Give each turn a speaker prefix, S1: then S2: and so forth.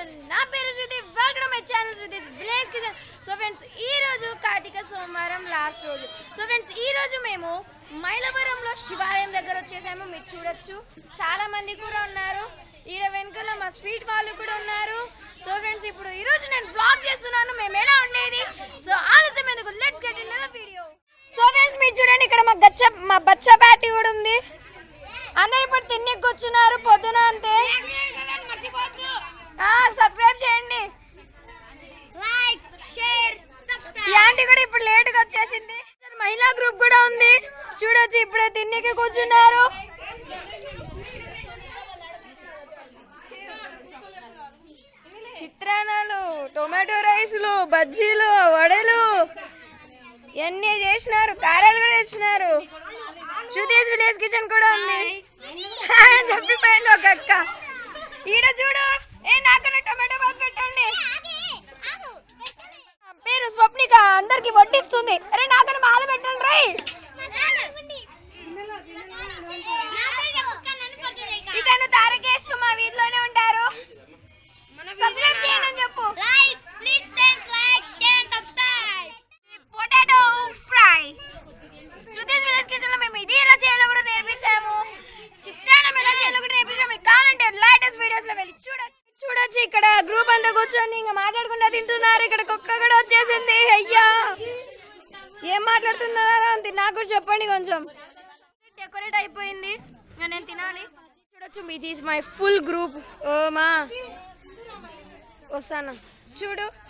S1: channel నా పేరు Shruti welcome my channel Shruti village kitchen so friends ఈ రోజు కార్తీక సోమవారం లాస్ట్ రోజు సో ఫ్రెండ్స్ ఈ రోజు మేము మైలవరంలో శివాలయం దగ్గర వచ్చేసాము మీరు చూడొచ్చు చాలా మంది కూడా ఉన్నారు ఈడ వెనకాల మా స్వీట్ వాళ్ళు కూడా ఉన్నారు సో ఫ్రెండ్స్ ఇప్పుడు ఈ రోజు నేను బ్లాగ్ చేస్తున్నాను మేము ఎలా ఉండేది సో ఆలస్యం ఎందుకు let's get in video so friends మీరు చూడండి ఇక్కడ మా గచ్చ మా బచ్చ ప్యాటీ కూడా ఉంది అందరు ఇప్పుడు తిని కూర్చున్నారు పొద్దున అంతే సబ్స్క్రైబ్ చేయండి లైక్ షేర్ ఈ ఆంటీ కూడా ఇప్పుడు లేట్ గా వచ్చేసింది మహిళా గ్రూప్ కూడా ఉంది చూడొచ్చు ఇప్పుడే తిన్నికి కూర్చున్నారు చిత్రాన్నాలు టొమాటో రైస్లు బజ్జీలు వడలు ఇవన్నీ చేసినారు కారాలు కూడా తెచ్చినారు శృతీష్ విలేజ్ కిచెన్ కూడా ఉంది చెప్పిపోయింది ఒక అక్క ఈడ చూడు ఏ నాకన్నా టమాటో బాత్ పెట్టండి పేరు స్వప్నిక అందరికి వడ్డిస్తుంది అరే నాకన్నా మాల పెట్టండి రై ఇతను తారకేష్ మా వీధిలోనే ఉంటారు సబ్స్క్రైబ్ చేయండి అని చెప్పు like please friends like share subscribe potato fry Shruti's village kitchen లో మేము ఇది ఎలా చేయాలో కూడా నేర్పించాము చిత్రాన్నం ఎలా చేయాలో కూడా నేర్పించాము మీకు కావాలంటే లేటెస్ట్ వీడియోస్ లో వెళ్ళి చూడొచ్చు చూడొచ్చు ఇక్కడ గ్రూప్ అంతా కూర్చొని ఇంకా మాట్లాడుకుంటా తింటున్నారు ఇక్కడ కుక్క కూడా వచ్చేసింది అయ్యా ఏం మాట్లాడుతున్నారా అంతే నాకు కూడా చెప్పండి కొంచెం డెకరేట్ అయిపోయింది ఇంకా నేను తినాలి చూడొచ్చు ఇది ఈజ్ మై ఫుల్ గ్రూప్ ఓ మా వస్తాను చూడు